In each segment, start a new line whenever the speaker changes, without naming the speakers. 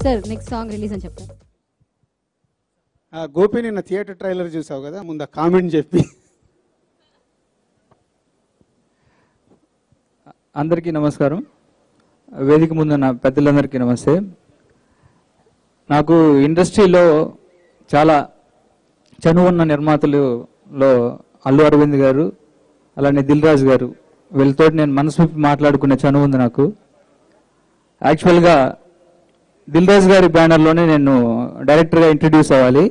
sir next song release అని చెప్తారు
ఆ, గోపి నిన్న థియేటర్ ట్రైలర్ చూసావు కదా ముందు ఆ కామెంట్ చెప్పి
అందరికీ నమస్కారం వేదిక ముందు నా పెద్దలందరికీ నమస్తే నాకు ఇండస్ట్రీలో చాలా చనువున్న నిర్మాతలులో అల్లు అరవింద్ గారు అలానే దిల్ రాజు గారు వీళ్ళతో నేను మనసు విప్పి మాట్లాడుకునే చనువు ఉంది నాకు యాక్చువల్గా దిల్ రాజు గారి బ్యానర్లోనే నేను డైరెక్టర్గా ఇంట్రడ్యూస్ అవ్వాలి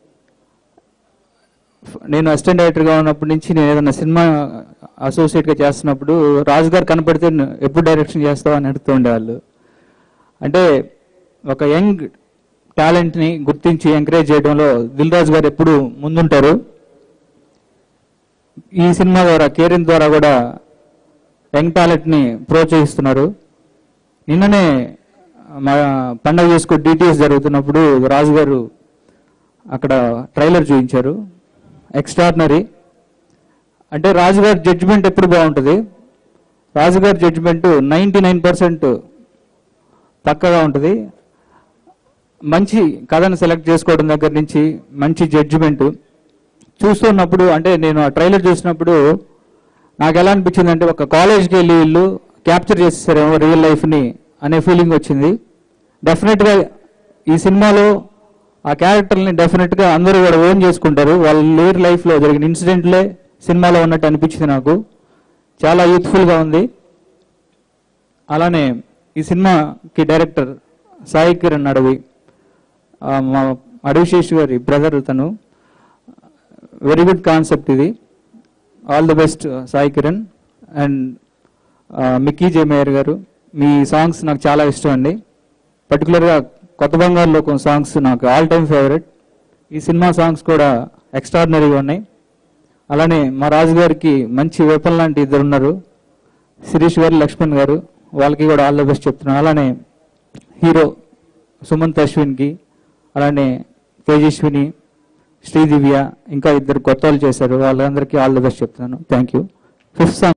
నేను అసిస్టెంట్ డైరెక్టర్గా ఉన్నప్పటి నుంచి నేను ఏదైనా సినిమా అసోసియేట్గా చేస్తున్నప్పుడు రాజు గారు కనపడితే "నువ్వు ఎప్పుడు డైరెక్షన్ చేస్తావు అని అడుగుతూ ఉండేవాళ్ళు అంటే ఒక యంగ్ టాలెంట్ని గుర్తించి ఎంకరేజ్ చేయడంలో దిల్ రాజు గారు ఎప్పుడు ముందుంటారు ఈ సినిమా ద్వారా కేరిన్ ద్వారా కూడా యంగ్ టాలెంట్ని ప్రోత్సహిస్తున్నారు నిన్ననే మా పండగ చేసుకో డిటిఎస్ జరుగుతున్నప్పుడు రాజు గారు అక్కడ ట్రైలర్ చూపించారు ఎక్స్ట్రాడినరీ అంటే రాజుగారి జడ్జిమెంట్ ఎప్పుడు బాగుంటుంది రాజుగారి జడ్జిమెంట్ నైంటీ నైన్ పర్సెంట్ పక్కగా ఉంటుంది మంచి కథను సెలెక్ట్ చేసుకోవడం దగ్గర నుంచి మంచి జడ్జిమెంట్ చూస్తున్నప్పుడు అంటే నేను ఆ ట్రైలర్ చూసినప్పుడు నాకు ఎలా అనిపించింది అంటే ఒక కాలేజ్కి వెళ్ళి వీళ్ళు క్యాప్చర్ చేసేసారేమో రియల్ లైఫ్ని అనే ఫీలింగ్ వచ్చింది డెఫినెట్గా ఈ సినిమాలో ఆ క్యారెక్టర్ని డెఫినెట్గా అందరూ కూడా ఓన్ చేసుకుంటారు వాళ్ళ లేర్ లైఫ్లో జరిగిన ఇన్సిడెంట్లే సినిమాలో ఉన్నట్టు అనిపించింది నాకు చాలా యూత్ఫుల్గా ఉంది అలానే ఈ సినిమాకి డైరెక్టర్ సాయి కిరణ్ అడవి ఆ, మా అడవిశేష్ గారి బ్రదర్ తను వెరీ గుడ్ కాన్సెప్ట్ ఇది all the best Sai Kiran and Mickey J Meyer garu మీ సాంగ్స్ నాకు చాలా ఇష్టం అండి పర్టికులర్గా కొత్త బంగారు లోకం సాంగ్స్ నాకు ఆల్ టైమ్ ఫేవరెట్ ఈ సినిమా సాంగ్స్ కూడా ఎక్స్ట్రాడినరీగా ఉన్నాయి అలానే మా రాజు గారికి మంచి వేపన్ లాంటి ఇద్దరు ఉన్నారు శిరీష్ గారు లక్ష్మణ్ గారు వాళ్ళకి కూడా ఆల్ ద బెస్ట్ చెప్తున్నాను అలానే హీరో సుమంత్ అశ్విన్కి అలానే తేజస్విని శ్రీదివ్య ఇంకా ఇద్దరు కొత్త వాళ్ళు చేశారు వాళ్ళందరికీ ఆల్ ద బెస్ట్ చెప్తున్నాను థ్యాంక్ యూ ఫిఫ్త్ సాంగ్